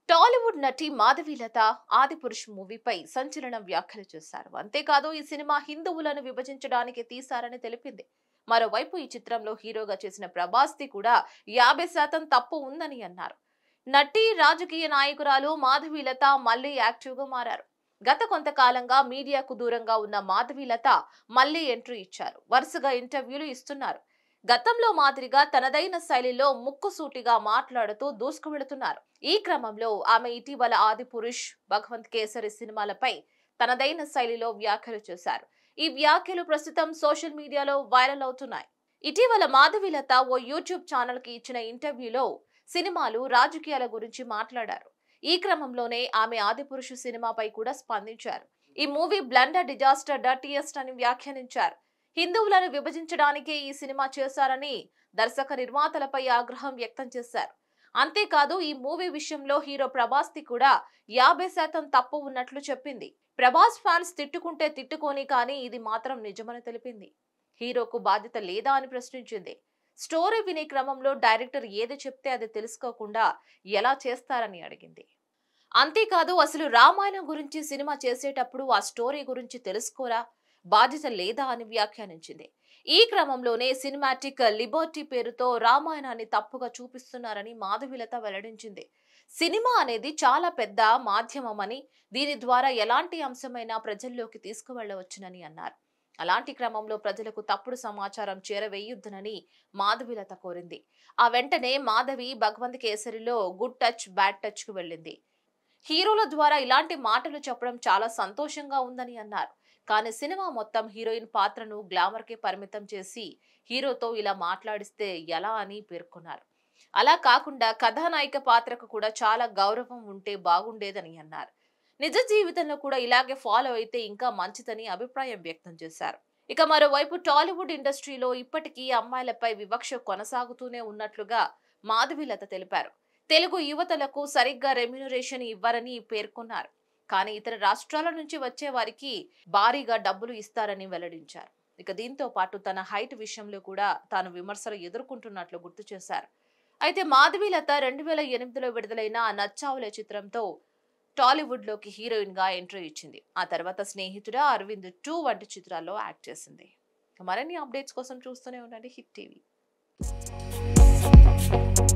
టాలీవుడ్ నటి మాధవీలత ఆదిపురుష్ మూవీపై సంచలన వ్యాఖ్యలు చేశారు అంతేకాదు ఈ సినిమా హిందువులను విభజించడానికి తీశారని తెలిపింది మరోవైపు ఈ చిత్రంలో హీరోగా చేసిన ప్రభాస్ది కూడా యాభై శాతం తప్పు ఉందని అన్నారు నటి రాజకీయ నాయకురాలు మాధవీలత మళ్లీ యాక్టివ్ గా మారారు గత కొంతకాలంగా మీడియాకు దూరంగా ఉన్న మాధవీలత మళ్లీ ఎంట్రీ ఇచ్చారు వరుసగా ఇంటర్వ్యూలు ఇస్తున్నారు గతంలో మాదిరిగా తనదైన శైలిలో ముక్కుసూటిగా మాట్లాడుతూ దూసుకు వెళుతున్నారు ఈ క్రమంలో ఆమె ఇటీవల ఆదిపురుష్ భగవంత్ కేసరి సినిమాలపై తనదైన శైలిలో వ్యాఖ్యలు చేశారు ఈ వ్యాఖ్యలు ప్రస్తుతం సోషల్ మీడియాలో వైరల్ అవుతున్నాయి ఇటీవల మాధవీలత ఓ యూట్యూబ్ ఛానల్ కి ఇచ్చిన ఇంటర్వ్యూలో సినిమాలు రాజకీయాల గురించి మాట్లాడారు ఈ క్రమంలోనే ఆమె ఆదిపురుషు సినిమాపై కూడా స్పందించారు ఈ మూవీ బ్లండర్ డిజాస్టర్ డర్టియస్ట్ అని వ్యాఖ్యానించారు హిందువులను విభజించడానికే ఈ సినిమా చేశారని దర్శక నిర్మాతలపై ఆగ్రహం వ్యక్తం చేశారు అంతేకాదు ఈ మూవీ విషయంలో హీరో ప్రభాస్ ది కూడా యాభై శాతం తప్పు ఉన్నట్లు చెప్పింది ప్రభాస్ ఫ్యాన్స్ తిట్టుకుంటే తిట్టుకోని కానీ ఇది మాత్రం నిజమని తెలిపింది హీరోకు బాధ్యత లేదా అని ప్రశ్నించింది స్టోరీ వినే క్రమంలో డైరెక్టర్ ఏది చెప్తే అది తెలుసుకోకుండా ఎలా చేస్తారని అడిగింది అంతేకాదు అసలు రామాయణం గురించి సినిమా చేసేటప్పుడు ఆ స్టోరీ గురించి తెలుసుకోరా బాధ్యత లేదా అని వ్యాఖ్యానించింది ఈ క్రమంలోనే సినిమాటిక్ లిబర్టీ పేరుతో రామాయణాన్ని తప్పుగా చూపిస్తున్నారని మాధవిలత వెల్లడించింది సినిమా అనేది చాలా పెద్ద మాధ్యమమని దీని ద్వారా ఎలాంటి అంశమైనా ప్రజల్లోకి తీసుకువెళ్లవచ్చునని అన్నారు అలాంటి క్రమంలో ప్రజలకు తప్పుడు సమాచారం చేరవేయొద్దునని మాధవిలత కోరింది ఆ వెంటనే మాధవి భగవంత్ కేసరిలో గుడ్ టచ్ బ్యాడ్ టచ్ కు వెళ్ళింది హీరోల ద్వారా ఇలాంటి మాటలు చెప్పడం చాలా సంతోషంగా ఉందని అన్నారు కానీ సినిమా మొత్తం హీరోయిన్ పాత్రను గ్లామర్ కే పరిమితం చేసి హీరోతో ఇలా మాట్లాడిస్తే ఎలా అని పేర్కొన్నారు అలా కాకుండా కథానాయిక పాత్రకు కూడా చాలా గౌరవం ఉంటే బాగుండేదని అన్నారు నిజ జీవితంలో కూడా ఇలాగే ఫాలో అయితే ఇంకా మంచిదని అభిప్రాయం వ్యక్తం చేశారు ఇక మరోవైపు టాలీవుడ్ ఇండస్ట్రీలో ఇప్పటికీ అమ్మాయిలపై వివక్ష కొనసాగుతూనే ఉన్నట్లుగా మాధవిలత తెలిపారు తెలుగు యువతలకు సరిగ్గా రెమ్యునరేషన్ ఇవ్వరని పేర్కొన్నారు కానీ ఇతర రాష్ట్రాల నుంచి వచ్చే వారికి భారీగా డబ్బులు ఇస్తారని వెల్లడించారు ఇక దీంతో పాటు తన హైట్ విషయంలో కూడా తాను విమర్శలు ఎదుర్కొంటున్నట్లు గుర్తు చేశారు అయితే మాధవీలత రెండు వేల ఎనిమిదిలో విడుదలైన నచ్చావులే చిత్రంతో టాలీవుడ్ లోకి హీరోయిన్ గా ఎంట్రీ ఇచ్చింది ఆ తర్వాత స్నేహితుడా అరవింద్ టూ వంటి చిత్రాల్లో యాక్ట్ చేసింది మరిన్ని అప్డేట్స్ కోసం చూస్తూనే ఉండండి హిట్ టీవీ